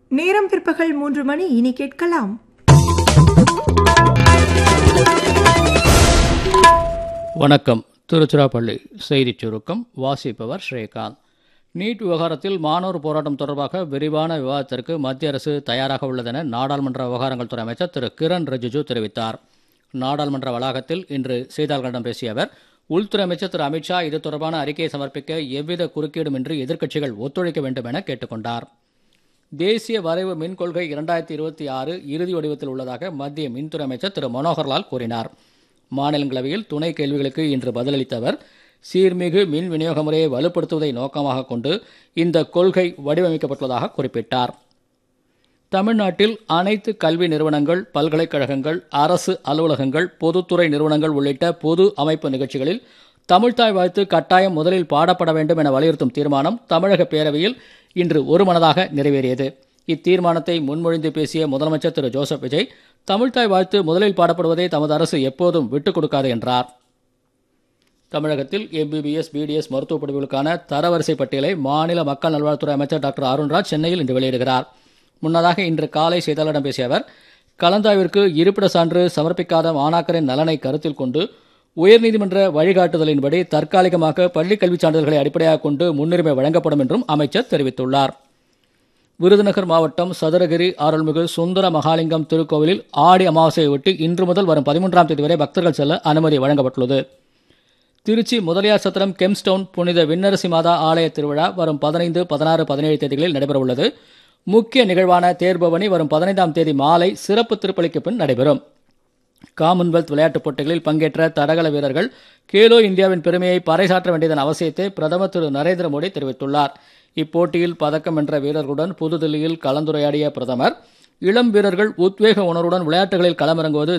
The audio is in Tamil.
நேரம் பிற்பகல் மூன்று மணி இனி கேட்கலாம் வணக்கம் திருச்சிராப்பள்ளி செய்திச் சுருக்கம் வாசிப்பவர் ஸ்ரீகாந்த் நீட் விவகாரத்தில் மாணவர் போராட்டம் தொடர்பாக விரிவான விவாதத்திற்கு மத்திய அரசு தயாராக உள்ளதென நாடாளுமன்ற விவகாரங்கள் துறை அமைச்சர் திரு கிரண் ரிஜிஜு தெரிவித்தார் நாடாளுமன்ற வளாகத்தில் இன்று செய்தியாளர்களிடம் பேசிய அவர் உள்துறை அமைச்சர் திரு அமித்ஷா இது தொடர்பான அறிக்கையை சமர்ப்பிக்க எவ்வித குறுக்கீடுமின்றி எதிர்க்கட்சிகள் ஒத்துழைக்க வேண்டும் என கேட்டுக்கொண்டார் தேசிய வரைவு மின் கொள்கை இரண்டாயிரத்தி இருபத்தி ஆறு இறுதி வடிவத்தில் உள்ளதாக மத்திய மின்துறை அமைச்சர் திரு மனோகர்லால் கூறினார் மாநிலங்களவையில் துணை கேள்விகளுக்கு இன்று பதிலளித்த அவர் சீர்மிகு மின் விநியோக முறையை வலுப்படுத்துவதை நோக்கமாக கொண்டு இந்த கொள்கை வடிவமைக்கப்பட்டுள்ளதாக குறிப்பிட்டார் தமிழ்நாட்டில் அனைத்து கல்வி நிறுவனங்கள் பல்கலைக்கழகங்கள் அரசு அலுவலகங்கள் பொதுத்துறை நிறுவனங்கள் உள்ளிட்ட பொது அமைப்பு நிகழ்ச்சிகளில் தமிழ்தாய் வாழ்த்து கட்டாயம் முதலில் பாடப்பட வேண்டும் என வலியுறுத்தும் தீர்மானம் தமிழக பேரவையில் இன்று ஒருமனதாக நிறைவேறியது இத்தீர்மானத்தை முன்மொழிந்து பேசிய முதலமைச்சர் திரு ஜோசப் விஜய் தமிழ்தாய் வாழ்த்து முதலில் பாடப்படுவதை தமது அரசு எப்போதும் விட்டுக் கொடுக்காது என்றார் தமிழகத்தில் எம்பிபிஎஸ் பிடிஎஸ் மருத்துவ படிப்புகளுக்கான தரவரிசை பட்டியலை மாநில மக்கள் நல்வாழ்வுத்துறை அமைச்சர் டாக்டர் அருண்ராஜ் சென்னையில் இன்று வெளியிடுகிறார் முன்னதாக இன்று காலை செய்தியாளரிடம் பேசிய அவர் கலந்தாய்விற்கு இருப்பிட சான்று சமர்ப்பிக்காத மாணாக்கரின் நலனை கருத்தில் கொண்டு உயர்நீதிமன்ற வழிகாட்டுதலின்படி தற்காலிகமாக பள்ளிக் கல்விச் சான்றிதழ்களை அடிப்படையாக கொண்டு முன்னுரிமை வழங்கப்படும் என்றும் அமைச்சர் தெரிவித்துள்ளார் விருதுநகர் மாவட்டம் சதுரகிரி அருள்மிகு சுந்தர மகாலிங்கம் திருக்கோவிலில் ஆடி அமாவாசையை ஒட்டி இன்று முதல் வரும் பதிமூன்றாம் தேதி வரை பக்தர்கள் செல்ல அனுமதி வழங்கப்பட்டுள்ளது திருச்சி முதலியார் சத்திரம் கெம்ஸ்டவுன் புனித விண்ணரசி மாதா ஆலய திருவிழா வரும் பதினைந்து பதினாறு பதினேழு தேதிகளில் நடைபெறவுள்ளது முக்கிய நிகழ்வான தேர்பவனி வரும் பதினைந்தாம் தேதி மாலை சிறப்பு திருப்பலிக்கு பின் நடைபெறும் காமன்வெல்த் விளையாட்டுப் போட்டிகளில் பங்கேற்ற தடகள வீரர்கள் கேலோ இந்தியாவின் பெருமையை பறைசாற்ற வேண்டியதன் அவசியத்தை பிரதமர் திரு நரேந்திர மோடி தெரிவித்துள்ளார் இப்போட்டியில் பதக்கம் வென்ற வீரர்களுடன் புதுதில்லியில் கலந்துரையாடிய பிரதமர் இளம் வீரர்கள் உத்வேக உணர்வுடன் விளையாட்டுகளில் களமிறங்குவது